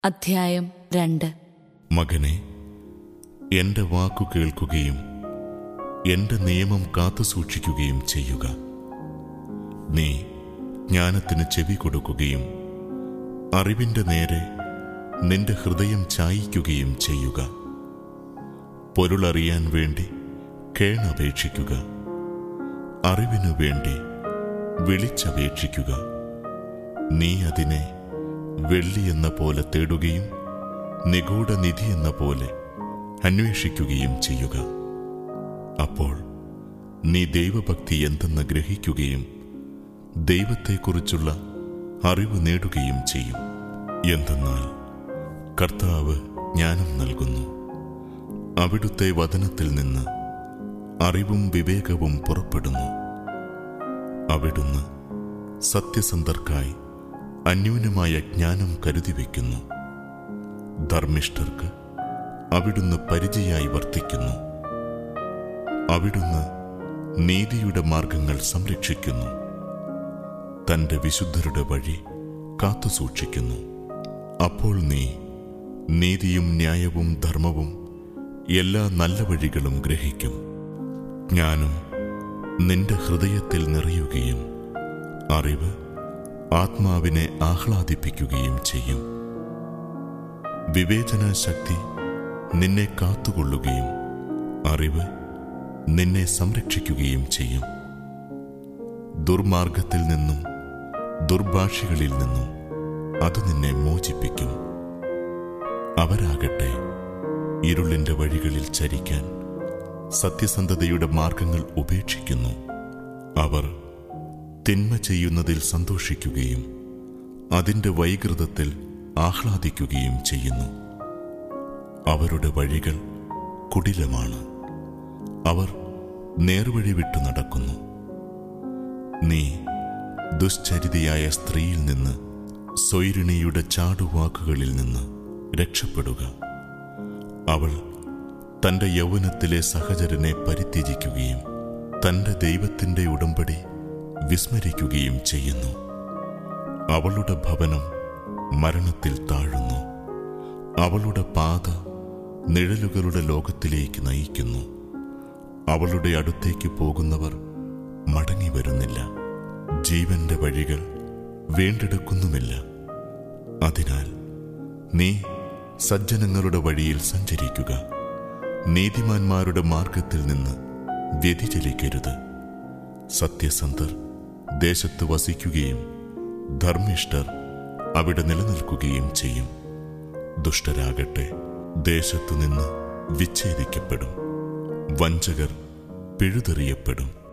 അധ്യായം രണ്ട് മകനെ എൻ്റെ വാക്കു കേൾക്കുകയും എൻ്റെ നിയമം കാത്തുസൂക്ഷിക്കുകയും ചെയ്യുക നീ ജ്ഞാനത്തിന് ചെവി കൊടുക്കുകയും അറിവിൻ്റെ നേരെ നിന്റെ ഹൃദയം ചായിക്കുകയും ചെയ്യുക പൊരുളറിയാൻ വേണ്ടി കേണപേക്ഷിക്കുക അറിവിനു വേണ്ടി വിളിച്ചപേക്ഷിക്കുക നീ അതിനെ വെള്ളി എന്ന പോലെ തേടുകയും നിഗൂഢ നിധി എന്ന പോലെ അന്വേഷിക്കുകയും ചെയ്യുക അപ്പോൾ നീ ദൈവഭക്തി എന്തെന്ന് ഗ്രഹിക്കുകയും ദൈവത്തെക്കുറിച്ചുള്ള അറിവ് നേടുകയും ചെയ്യും എന്തെന്നാൽ കർത്താവ് ജ്ഞാനം നൽകുന്നു അവിടുത്തെ വചനത്തിൽ നിന്ന് അറിവും വിവേകവും പുറപ്പെടുന്നു അവിടുന്ന് സത്യസന്ധർക്കായി അന്യൂനമായ ജ്ഞാനം കരുതി വയ്ക്കുന്നു ധർമ്മിഷ്ഠർക്ക് അവിടുന്ന് പരിചയായി വർത്തിക്കുന്നു അവിടുന്ന് നീതിയുടെ മാർഗങ്ങൾ സംരക്ഷിക്കുന്നു തന്റെ വിശുദ്ധരുടെ വഴി കാത്തുസൂക്ഷിക്കുന്നു അപ്പോൾ നീ നീതിയും ന്യായവും ധർമ്മവും എല്ലാ നല്ല വഴികളും ഗ്രഹിക്കും ജ്ഞാനം നിന്റെ ഹൃദയത്തിൽ നിറയുകയും അറിവ് ആത്മാവിനെ ആഹ്ലാദിപ്പിക്കുകയും ചെയ്യും വിവേചന ശക്തി നിന്നെ കാത്തുകൊള്ളുകയും അറിവ് നിന്നെ സംരക്ഷിക്കുകയും ചെയ്യും ദുർമാർഗത്തിൽ നിന്നും ദുർഭാഷികളിൽ നിന്നും അത് നിന്നെ മോചിപ്പിക്കും അവരാകട്ടെ ഇരുളിന്റെ വഴികളിൽ ചരിക്കാൻ സത്യസന്ധതയുടെ മാർഗങ്ങൾ ഉപേക്ഷിക്കുന്നു അവർ തിന്മ ചെയ്യുന്നതിൽ സന്തോഷിക്കുകയും അതിൻ്റെ വൈകൃതത്തിൽ ആഹ്ലാദിക്കുകയും ചെയ്യുന്നു അവരുടെ വഴികൾ കുടിലമാണ് അവർ നേർവഴി വിട്ടു നടക്കുന്നു നീ ദുശ്ചരിതയായ സ്ത്രീയിൽ നിന്ന് സ്വൈരിണിയുടെ ചാടുവാക്കുകളിൽ നിന്ന് രക്ഷപ്പെടുക അവൾ തന്റെ യൗവനത്തിലെ സഹചരനെ പരിത്യജിക്കുകയും തന്റെ ദൈവത്തിന്റെ ഉടമ്പടി വിസ്മരിക്കുകയും ചെയ്യുന്നു അവളുടെ ഭവനം മരണത്തിൽ താഴുന്നു അവളുടെ പാത നിഴലുകളുടെ ലോകത്തിലേക്ക് നയിക്കുന്നു അവളുടെ അടുത്തേക്ക് പോകുന്നവർ മടങ്ങി വരുന്നില്ല ജീവന്റെ വഴികൾ വീണ്ടെടുക്കുന്നുമില്ല അതിനാൽ നീ സജ്ജനങ്ങളുടെ വഴിയിൽ സഞ്ചരിക്കുക നീതിമാന്മാരുടെ മാർഗത്തിൽ നിന്ന് വ്യതിചലിക്കരുത് സത്യസന്ധർ ദേശത്ത് വസിക്കുകയും ധർമ്മിഷ്ഠർ അവിടെ നിലനിൽക്കുകയും ചെയ്യും ദുഷ്ടരാകട്ടെ ദേശത്തു നിന്ന് വിച്ഛേദിക്കപ്പെടും വഞ്ചകർ പിഴുതെറിയപ്പെടും